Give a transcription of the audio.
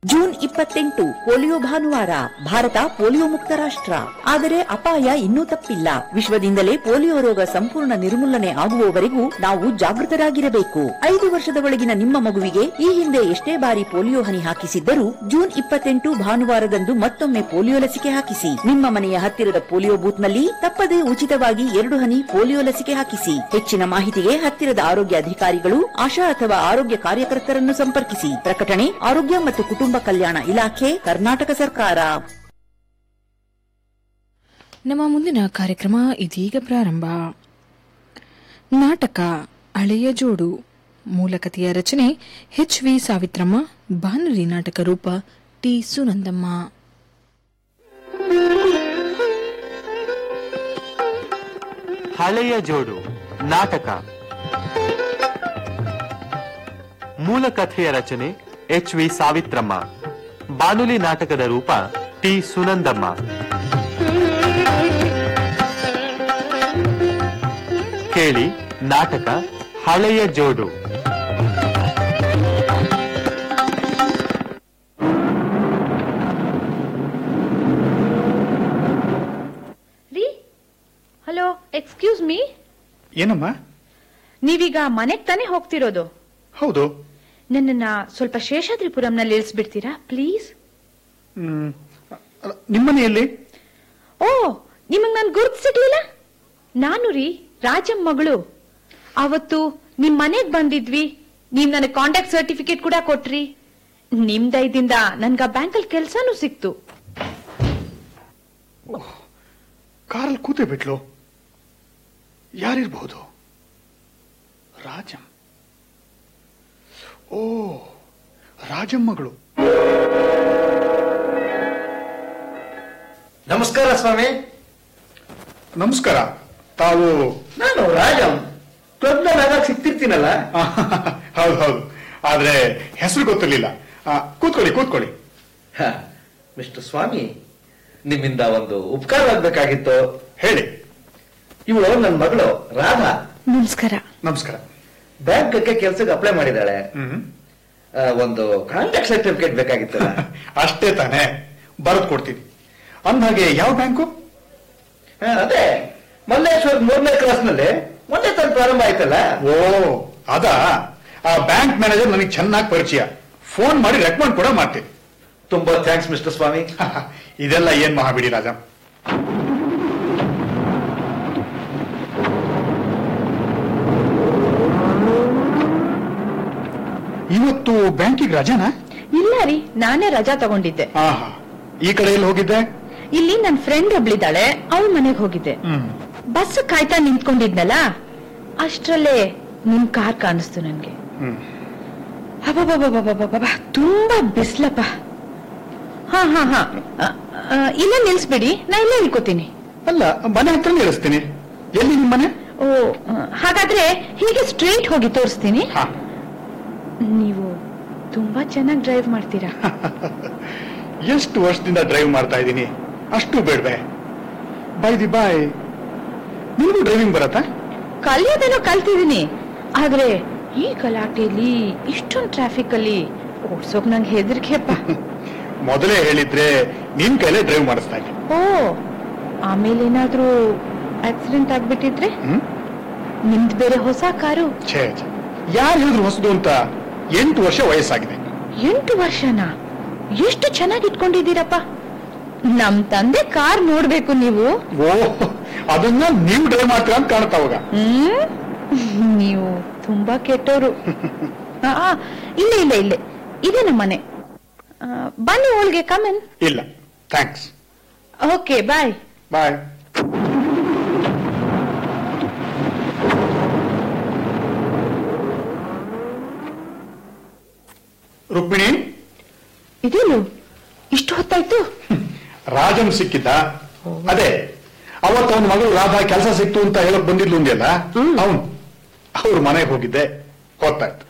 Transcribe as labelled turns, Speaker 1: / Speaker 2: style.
Speaker 1: June ಇಪ್ಪತ್ತೆಂಟು polio ಭಾನುವಾರ Bharat polio ಮುಕ್ತ ರಾಷ್ಟ್ರ ಆದರೆ ಅಪಾಯ ಇನ್ನೂ ತಪ್ಪಿಲ್ಲ ವಿಶ್ವದಿಂದಲೇ ಪೋಲಿಯೋ ರೋಗ ಸಂಪೂರ್ಣ ನಿರ್ಮೂಲನೆ ಆಗುವವರೆಗೂ ನಾವು ಜಾಗೃತರಾಗಿರಬೇಕು ಐದು ವರ್ಷದ ಒಳಗಿನ ನಿಮ್ಮ ಮಗುವಿಗೆ ಈ ಹಿಂದೆ ಎಷ್ಟೇ ಬಾರಿ ಪೋಲಿಯೋ ಹನಿ ಹಾಕಿಸಿದ್ದರೂ ಜೂನ್ ಇಪ್ಪತ್ತೆಂಟು ಭಾನುವಾರದಂದು ಮತ್ತೊಮ್ಮೆ ಪೋಲಿಯೋ ಲಸಿಕೆ ಹಾಕಿಸಿ ನಿಮ್ಮ ಮನೆಯ ಹತ್ತಿರದ ಪೋಲಿಯೋ ಬೂತ್ನಲ್ಲಿ ತಪ್ಪದೇ ಉಚಿತವಾಗಿ ಎರಡು ಹನಿ ಪೋಲಿಯೋ ಲಸಿಕೆ ಹಾಕಿಸಿ ಹೆಚ್ಚಿನ ಮಾಹಿತಿಗೆ ಹತ್ತಿರದ ಆರೋಗ್ಯ ಅಧಿಕಾರಿಗಳು ಆಶಾ ಅಥವಾ ಆರೋಗ್ಯ ಕಾರ್ಯಕರ್ತರನ್ನು ಸಂಪರ್ಕಿಸಿ ಪ್ರಕಟಣೆ ಆರೋಗ್ಯ ಮತ್ತು ಕುಟುಂಬ ಕಲ್ಯಾಣ ಇಲಾಖೆ ಕರ್ನಾಟಕ ಸರ್ಕಾರ
Speaker 2: ನಮ್ಮ ಮುಂದಿನ ಕಾರ್ಯಕ್ರಮ ಇದೀಗ ಪ್ರಾರಂಭ ನಾಟಕ ಹಳೆಯ ಜೋಡು ಮೂಲಕತೆಯ ರಚನೆ ಎಚ್ ವಿ ಸಾವಿತ್ರಮ್ಮ ಬಾನುಲಿ ನಾಟಕ ರೂಪ ಟಿ ಸುನಂದಮ್ಮ
Speaker 3: ಹಳೆಯ ಜೋಡು ನಾಟಕ ಮೂಲ ಕಥೆಯ ರಚನೆ ಎಚ್ ವಿ ಸಾವಿತ್ರಮ್ಮ ಬಾನುಲಿ ನಾಟಕದ ರೂಪ ಟಿ ಸುನಂದಮ್ಮ ಕೇಳಿ ನಾಟಕ ಹಳೆಯ ಜೋಡು
Speaker 4: ರೀ ಹಲೋ ಎಕ್ಸ್ಕ್ಯೂಸ್ ಮೀ
Speaker 5: ಏನಮ್ಮ
Speaker 4: ನೀವೀಗ ಮನೆಗ್ ತಾನೇ ಹೋಗ್ತಿರೋದು
Speaker 5: ಹೌದು
Speaker 4: ನನ್ನನ್ನ ಸ್ವಲ್ಪ ಶೇಷಾದ್ರಿಪುರಂನಲ್ಲಿ ಇಳಿಸ್ಬಿಡ್ತೀರಾ ಪ್ಲೀಸ್
Speaker 5: ಹ್ಮ್, ಅಲ್ಲ, ನಿಮ್ಮನೆಯಲ್ಲಿ
Speaker 4: ಓ ನಿಮಗ್ ನನ್ ಗುರ್ತು ಸಿಗ್ಲಿಲ್ಲ ನಾನು ರೀ ರಾಜಂ ಮಗಳು ಅವತ್ತು ನಿಮ್ ಮನೆಗ್ ಬಂದಿದ್ವಿ ನೀವ್ ನನಗ್ ಕಾಂಟ್ಯಾಕ್ಟ್ ಸರ್ಟಿಫಿಕೇಟ್ ಕೂಡ ಕೊಟ್ರಿ ನಿಮ್ ದಯದಿಂದ ನನ್ಗ ಬ್ಯಾಂಕಲ್ ಕೆಲ್ಸಾನು ಸಿಕ್ತು
Speaker 5: ಕಾರಲ್ಲಿ ಕೂತೆ ಬಿಟ್ಲು ಯಾರಿರ್ಬಹುದು ರಾಜಂ ಓ ರಾಜಮ್ಮಗಳು
Speaker 6: ನಮಸ್ಕಾರ ಸ್ವಾಮಿ
Speaker 5: ನಮಸ್ಕಾರ ತಾವು
Speaker 6: ನಾನು ರಾಜಂ ಕ್ಲಬ್ನಲ್ಲಿ ಆಗಾಗ ಸಿಗ್ತಿರ್ತೀನಲ್ಲ
Speaker 5: ಆ, ಹೌದು ಹೌದು ಆದ್ರೆ ಹೆಸರು ಗೊತ್ತಿರ್ಲಿಲ್ಲ ಆ, ಕೂತ್ಕೊಳ್ಳಿ ಕೂತ್ಕೊಳ್ಳಿ
Speaker 6: ಹ, ಮಿಸ್ಟರ್ ಸ್ವಾಮಿ ನಿಮ್ಮಿಂದ ಒಂದು ಉಪಕಾರವಾಗಬೇಕಾಗಿತ್ತು
Speaker 5: ಹೇಳಿ
Speaker 6: ಇವಳು ನನ್ನ ಮಗಳು ರಾಧಾ
Speaker 2: ನಮಸ್ಕಾರ
Speaker 5: ನಮಸ್ಕಾರ
Speaker 6: ಬ್ಯಾಂಕ್ಗೆ ಕೆಲ್ಸಕ್ಕೆ ಅಪ್ಲೈ ಮಾಡಿದಾಳೆ
Speaker 5: ಹ್ಮ್
Speaker 6: ಆ, ಒಂದು ಕಾಂಟ್ಯಾಕ್ಟ್ ಸರ್ಟಿಫಿಕೇಟ್ ಬೇಕಾಗಿತ್ತಲ್ಲ
Speaker 5: ಅಷ್ಟೇ ತಾನೇ ಬರೆದು ಕೊಡ್ತೀನಿ ಅಂದ್ಹಾಗೆ ಯಾವ ಬ್ಯಾಂಕು
Speaker 6: ಹ, ಅದೇ ಮಲ್ಲೇಶ್ವರ್ ಮೂರನೇ ಕ್ಲಾಸ್ ನಲ್ಲಿ ಮೊನ್ನೆ ತಾನು ಪ್ರಾರಂಭ ಆಯ್ತಲ್ಲ
Speaker 5: ಓ ಅದಾ ಆ ಬ್ಯಾಂಕ್ ಮ್ಯಾನೇಜರ್ ನನಗೆ ಚೆನ್ನಾಗಿ ಪರಿಚಯ ಫೋನ್ ಮಾಡಿ ರೆಕಮೆಂಡ್ ಕೂಡ ಮಾಡ್ತೀನಿ
Speaker 6: ತುಂಬಾ ಥ್ಯಾಂಕ್ಸ್ ಮಿಸ್ಟರ್ ಸ್ವಾಮಿ
Speaker 5: ಇದೆಲ್ಲ ಏನ್ ಮಹಾಬಿಡಿ ರಾಜ ಇವತ್ತು ಬ್ಯಾಂಕಿಗೆ ರಜಾನಾ
Speaker 4: ಇಲ್ಲ ರೀ ನಾನೇ ರಜಾ ತಗೊಂಡಿದ್ದೆ
Speaker 5: ಆಹಾ ಈ ಕಡೆಯಲ್ಲಿ ಹೋಗಿದ್ದೆ
Speaker 4: ಇಲ್ಲಿ ನನ್ ಫ್ರೆಂಡ್ ಒಬ್ಳಿದ್ದಾಳೆ ಅವಳ ಮನೆಗ್ ಹೋಗಿದ್ದೆ
Speaker 5: ಹ್ಮ್
Speaker 4: ಬಸ್ ಕಾಯ್ತಾ ನಿಂತ್ಕೊಂಡಿದ್ನಲ್ಲ ಅಷ್ಟ್ರಲ್ಲೇ ನಿಮ್ ಕಾರ್ ಕಾಣಿಸ್ತು ನನ್ಗೆ
Speaker 5: ಹ್ಮ್
Speaker 4: ಅಬ್ಬಬ್ಬಬ್ಬಬ್ಬಬ್ಬಬ್ಬ, ತುಂಬಾ ಬಿಸ್ಲಪ್ಪ ಹಾ ಹಾ ಹಾ ಅ, ಅ, ಇಲ್ಲೇ ನಿಲ್ಸ್ಬಿಡಿ ನಾ ಇಲ್ಲೇ ಇಳ್ಕೋತೀನಿ
Speaker 5: ಅಲ್ಲ ಮನೆ ಹತ್ರ ಇಳಿಸ್ತೀನಿ ಎಲ್ಲಿ ನಿಮ್ಮ ಮನೆ
Speaker 4: ಓ ಅ, ಹಾಗಾದ್ರೆ ಹೀಗೆ ಸ್ಟ್ರೈಟ್ ಹೋಗಿ ತೋರಿಸ್ತೀನಿ
Speaker 5: ಹಾ
Speaker 4: ನೀವು ತುಂಬಾ ಚೆನ್ನಾಗಿ ಡ್ರೈವ್ ಮಾಡ್ತೀರಾ
Speaker 5: ಎಷ್ಟು ವರ್ಷದಿಂದ ಡ್ರೈವ್ ಮಾಡ್ತಾ ಇದ್ದೀನಿ ಅಷ್ಟು ಬೇಡ್ವೆ ಬೈ ದಿ ಬಾಯ್ ನಿಮಗೂ ಡ್ರೈವಿಂಗ್ ಬರತ್ತಾ
Speaker 4: ಕಲಿಯೋದೇನೋ ಕಲ್ತಿದೀನಿ ಆದ್ರೆ ಈ ಗಲಾಟೆಯಲ್ಲಿ ಇಷ್ಟೊಂದು ಟ್ರಾಫಿಕ್ ಅಲ್ಲಿ ಓಡ್ಸೋಕ್ ನಂಗೆ ಹೆದರಿಕೆಪ್ಪ
Speaker 5: ಮೊದಲೇ ಹೇಳಿದ್ರೆ ನಿನ್ ಕೈಲೇ ಡ್ರೈವ್ ಮಾಡಿಸ್ತಾ ಇದ್ದೆ
Speaker 4: ಓ ಆಮೇಲೆ ಏನಾದ್ರೂ ಆಕ್ಸಿಡೆಂಟ್ ಆಗ್ಬಿಟ್ಟಿದ್ರೆ
Speaker 5: ಹ್ಮ್
Speaker 4: ನಿಮ್ದು ಬೇರೆ ಹೊಸ ಕಾರು
Speaker 5: ಛೇ ಛೇ ಯಾರು ಹೇಳಿದ್ರು ಹೊಸದು ಅಂತ ಎಂಟು ವರ್ಷ ವಯಸ್ಸಾಗಿದೆ
Speaker 4: ಎಂಟು ವರ್ಷನಾ ಎಷ್ಟು ಚೆನ್ನಾಗಿ ಇಟ್ಕೊಂಡಿದ್ದೀರಪ್ಪ ನಮ್ ತಂದೆ ಕಾರ್ ನೋಡ್ಬೇಕು ನೀವು
Speaker 5: ಓ ಅದನ್ನ ನೀವು ಡ್ರೈವ್ ಮಾಡ್ತೀರಾ ಅಂತ ಕಾಣುತ್ತಾ ಅವಾಗ
Speaker 4: ಹ್ಮ್ ನೀವು ತುಂಬಾ ಕೆಟ್ಟೋರು ಆ, ಆ, ಇಲ್ಲೇ ಇಲ್ಲೇ ಇಲ್ಲೇ ಇದೆ ನಮ್ಮ ಮನೆ ಆ, ಬನ್ನಿ ಹೋಳ್ಗೆ ಕಮೆನ್
Speaker 5: ಇಲ್ಲ thanks
Speaker 4: okay bye
Speaker 5: bye Rukmini
Speaker 4: ಇದೇನು ಇಷ್ಟು ಹೊತ್ತಾಯ್ತು
Speaker 5: ರಾಜನ್ ಸಿಕ್ಕಿದ್ದ ಅದೇ ಅವತ್ತು ಅವನ ಮಗಳು ರಾಧಾ ಕೆಲಸ ಸಿಕ್ತು ಅಂತ ಹೇಳಕ್ ಬಂದಿದ್ಲು ಅಂದ್ಯಲ್ಲ ಅವನು ಅವ್ರ ಮನೆಗೆ ಹೋಗಿದ್ದೆ ಗೊತ್ತಾಯ್ತು